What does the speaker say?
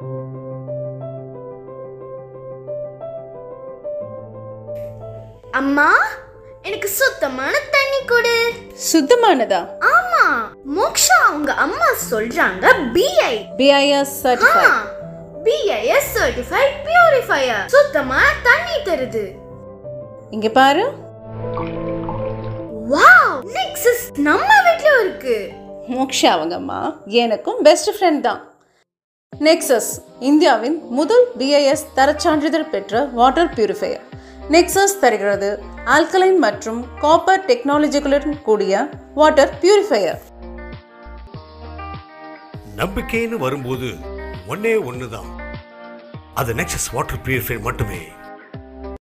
அம்மா எனக்கு சுத்தமான தண்ணி கொடு சுத்தமானதா ஆமா மோக்ஷா அவங்க அம்மா சொல்றாங்க BI BIS certified BIS certified purifier சுத்தமான தண்ணி தருது இங்க பாரு வாவ் நெக்ஸஸ் நம்ம வீட்லயும் இருக்கு மோக்ஷா அவங்க அம்மா எனக்கும் பெஸ்ட் ஃப்ரெண்ட் தான் நெக்ஸஸ் இந்தியாவின் முதல் பிஐஎஸ் தரச்சான்றிதழ் பெற்ற வாட்டர் பியூரிஃபையர் நெக்ஸஸ் தருகிறது ஆல்கலைன் மற்றும் காப்பர் டெக்னாலஜிகளுடன் கூடிய வாட்டர் பியூரிஃபையர் நம்பிக்கைன்னு வரும்போது ஒன்னே ஒன்று தான் அது நெக்ஸஸ் வாட்டர் பியூரிஃபையர் மட்டுமே